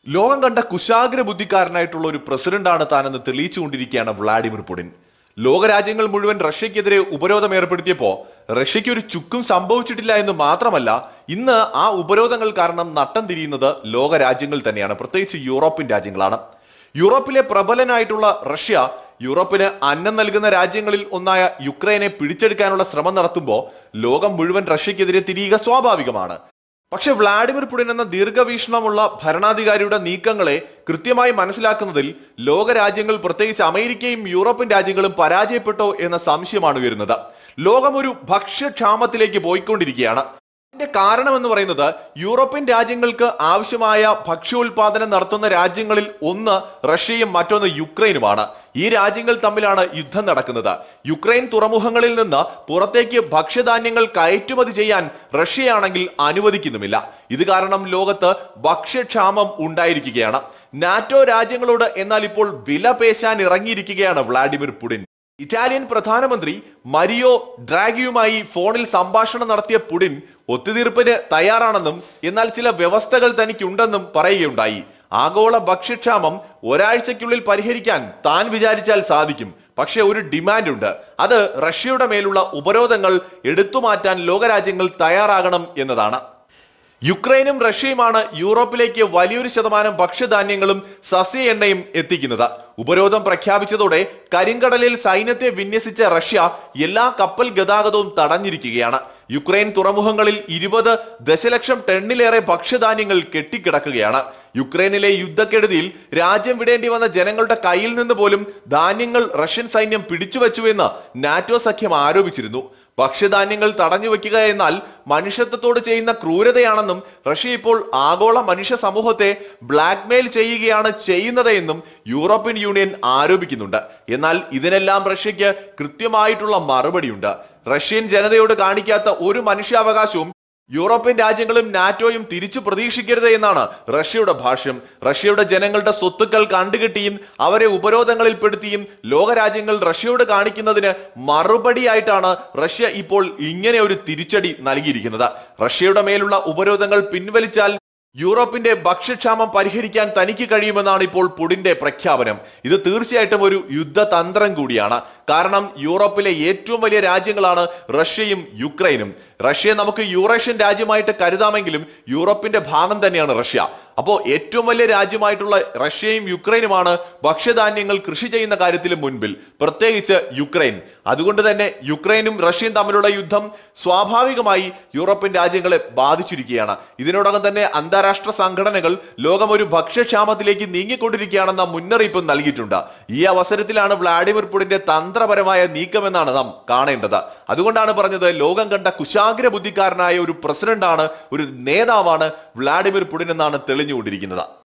ലോകം കണ്ട കുശാഗ്ര ബുദ്ധിക്കാരനായിട്ടുള്ള ഒരു പ്രസിഡന്റാണ് താനെന്ന് തെളിയിച്ചുകൊണ്ടിരിക്കുകയാണ് വ്ളാഡിമിർ പുടിൻ ലോകരാജ്യങ്ങൾ മുഴുവൻ റഷ്യക്കെതിരെ ഉപരോധം ഏർപ്പെടുത്തിയപ്പോ റഷ്യയ്ക്ക് ഒരു ചുക്കും സംഭവിച്ചിട്ടില്ല എന്ന് മാത്രമല്ല ഇന്ന് ആ ഉപരോധങ്ങൾ കാരണം നട്ടം തിരിയുന്നത് ലോകരാജ്യങ്ങൾ തന്നെയാണ് പ്രത്യേകിച്ച് യൂറോപ്യൻ രാജ്യങ്ങളാണ് യൂറോപ്പിലെ പ്രബലനായിട്ടുള്ള റഷ്യ യൂറോപ്പിന് അന്നം നൽകുന്ന രാജ്യങ്ങളിൽ ഒന്നായ യുക്രൈനെ പിടിച്ചെടുക്കാനുള്ള ശ്രമം നടത്തുമ്പോൾ ലോകം മുഴുവൻ റഷ്യക്കെതിരെ തിരിയുക സ്വാഭാവികമാണ് പക്ഷെ വ്ളാഡിമിർ പുടിൻ എന്ന ദീർഘവീക്ഷണമുള്ള ഭരണാധികാരിയുടെ നീക്കങ്ങളെ കൃത്യമായി മനസ്സിലാക്കുന്നതിൽ ലോകരാജ്യങ്ങൾ പ്രത്യേകിച്ച് അമേരിക്കയും യൂറോപ്യൻ രാജ്യങ്ങളും പരാജയപ്പെട്ടോ എന്ന സംശയമാണ് ഉയരുന്നത് ലോകം ഒരു ഭക്ഷ്യക്ഷാമത്തിലേക്ക് പോയിക്കൊണ്ടിരിക്കുകയാണ് ഇതിന്റെ കാരണം എന്ന് പറയുന്നത് യൂറോപ്യൻ രാജ്യങ്ങൾക്ക് ആവശ്യമായ ഭക്ഷ്യോൽപാദനം നടത്തുന്ന രാജ്യങ്ങളിൽ ഒന്ന് റഷ്യയും മറ്റൊന്ന് യുക്രൈനുമാണ് ഈ രാജ്യങ്ങൾ തമ്മിലാണ് യുദ്ധം നടക്കുന്നത് യുക്രൈൻ തുറമുഖങ്ങളിൽ നിന്ന് പുറത്തേക്ക് ഭക്ഷ്യധാന്യങ്ങൾ കയറ്റുമതി ചെയ്യാൻ റഷ്യയാണെങ്കിൽ അനുവദിക്കുന്നുമില്ല ഇത് കാരണം ലോകത്ത് ഭക്ഷ്യക്ഷാമം ഉണ്ടായിരിക്കുകയാണ് നാറ്റോ രാജ്യങ്ങളോട് എന്നാൽ ഇപ്പോൾ വില പേശാൻ ഇറങ്ങിയിരിക്കുകയാണ് വ്ളാഡിമിർ പുടിൻ ഇറ്റാലിയൻ പ്രധാനമന്ത്രി മരിയോ ഡ്രാഗിയുമായി ഫോണിൽ സംഭാഷണം നടത്തിയ പുടിൻ ഒത്തുതീർപ്പിന് തയ്യാറാണെന്നും എന്നാൽ ചില വ്യവസ്ഥകൾ തനിക്കുണ്ടെന്നും പറയുകയുണ്ടായി ആഗോള ഭക്ഷ്യക്ഷാമം ഒരാഴ്ചയ്ക്കുള്ളിൽ പരിഹരിക്കാൻ താൻ വിചാരിച്ചാൽ സാധിക്കും പക്ഷെ ഒരു ഡിമാൻഡ് ഉണ്ട് അത് റഷ്യയുടെ മേലുള്ള ഉപരോധങ്ങൾ എടുത്തുമാറ്റാൻ ലോകരാജ്യങ്ങൾ തയ്യാറാകണം എന്നതാണ് യുക്രൈനും റഷ്യയുമാണ് യൂറോപ്പിലേക്ക് വലിയൊരു ശതമാനം ഭക്ഷ്യധാന്യങ്ങളും സസ്യ എണ്ണയും എത്തിക്കുന്നത് ഉപരോധം പ്രഖ്യാപിച്ചതോടെ കരിങ്കടലിൽ സൈന്യത്തെ വിന്യസിച്ച റഷ്യ എല്ലാ കപ്പൽ ഗതാഗതവും തടഞ്ഞിരിക്കുകയാണ് യുക്രൈൻ തുറമുഖങ്ങളിൽ ഇരുപത് ദശലക്ഷം ടണ്ണിലേറെ ഭക്ഷ്യധാന്യങ്ങൾ കെട്ടിക്കിടക്കുകയാണ് യുക്രൈനിലെ യുദ്ധക്കെടുതിയിൽ രാജ്യം വിടേണ്ടി വന്ന ജനങ്ങളുടെ കയ്യിൽ നിന്ന് പോലും ധാന്യങ്ങൾ റഷ്യൻ സൈന്യം പിടിച്ചുവെച്ചുവെന്ന് നാറ്റോ സഖ്യം ആരോപിച്ചിരുന്നു ഭക്ഷ്യധാന്യങ്ങൾ തടഞ്ഞു വെക്കുക എന്നാൽ മനുഷ്യത്വത്തോട് ചെയ്യുന്ന ക്രൂരതയാണെന്നും റഷ്യ ഇപ്പോൾ ആഗോള മനുഷ്യ സമൂഹത്തെ ബ്ലാക്ക്മെയിൽ ചെയ്യുകയാണ് ചെയ്യുന്നത് എന്നും യൂറോപ്യൻ യൂണിയൻ ആരോപിക്കുന്നുണ്ട് എന്നാൽ ഇതിനെല്ലാം റഷ്യയ്ക്ക് കൃത്യമായിട്ടുള്ള മറുപടിയുണ്ട് റഷ്യൻ ജനതയോട് കാണിക്കാത്ത ഒരു മനുഷ്യാവകാശവും യൂറോപ്യൻ രാജ്യങ്ങളും നാറ്റോയും തിരിച്ചു പ്രതീക്ഷിക്കരുത് എന്നാണ് റഷ്യയുടെ ഭാഷ്യം റഷ്യയുടെ ജനങ്ങളുടെ സ്വത്തുക്കൾ കണ്ടുകെട്ടിയും അവരെ ഉപരോധങ്ങളിൽപ്പെടുത്തിയും ലോകരാജ്യങ്ങൾ റഷ്യയോട് കാണിക്കുന്നതിന് മറുപടിയായിട്ടാണ് റഷ്യ ഇപ്പോൾ ഇങ്ങനെ ഒരു തിരിച്ചടി നൽകിയിരിക്കുന്നത് റഷ്യയുടെ മേലുള്ള ഉപരോധങ്ങൾ പിൻവലിച്ചാൽ യൂറോപ്പിന്റെ ഭക്ഷ്യക്ഷാമം പരിഹരിക്കാൻ തനിക്ക് കഴിയുമെന്നാണ് ഇപ്പോൾ പുടിന്റെ പ്രഖ്യാപനം ഇത് തീർച്ചയായിട്ടും ഒരു യുദ്ധതന്ത്രം കൂടിയാണ് കാരണം യൂറോപ്പിലെ ഏറ്റവും വലിയ രാജ്യങ്ങളാണ് റഷ്യയും യുക്രൈനും റഷ്യയെ നമുക്ക് യൂറേഷ്യൻ രാജ്യമായിട്ട് കരുതാമെങ്കിലും യൂറോപ്പിന്റെ ഭാഗം തന്നെയാണ് റഷ്യ അപ്പോ ഏറ്റവും വലിയ രാജ്യമായിട്ടുള്ള റഷ്യയും യുക്രൈനുമാണ് ഭക്ഷ്യധാന്യങ്ങൾ കൃഷി ചെയ്യുന്ന കാര്യത്തിൽ മുൻപിൽ പ്രത്യേകിച്ച് യുക്രൈൻ അതുകൊണ്ട് തന്നെ യുക്രൈനും റഷ്യയും തമ്മിലുള്ള യുദ്ധം സ്വാഭാവികമായി യൂറോപ്യൻ രാജ്യങ്ങളെ ബാധിച്ചിരിക്കുകയാണ് ഇതിനോടകം തന്നെ അന്താരാഷ്ട്ര സംഘടനകൾ ലോകം ഒരു ഭക്ഷ്യക്ഷാമത്തിലേക്ക് നീങ്ങിക്കൊണ്ടിരിക്കുകയാണെന്ന മുന്നറിയിപ്പ് നൽകിയിട്ടുണ്ട് ഈ അവസരത്തിലാണ് വ്ളാഡിമിർ പുടിന്റെ തന്ത്രപരമായ നീക്കമെന്നാണ് നാം കാണേണ്ടത് അതുകൊണ്ടാണ് പറഞ്ഞത് ലോകം കണ്ട കുശാഗ്ര ബുദ്ധിക്കാരനായ ഒരു പ്രസിഡന്റാണ് ഒരു നേതാവാണ് വ്ളാഡിമിർ പുടിൻ എന്നാണ് തെളിഞ്ഞുകൊണ്ടിരിക്കുന്നത്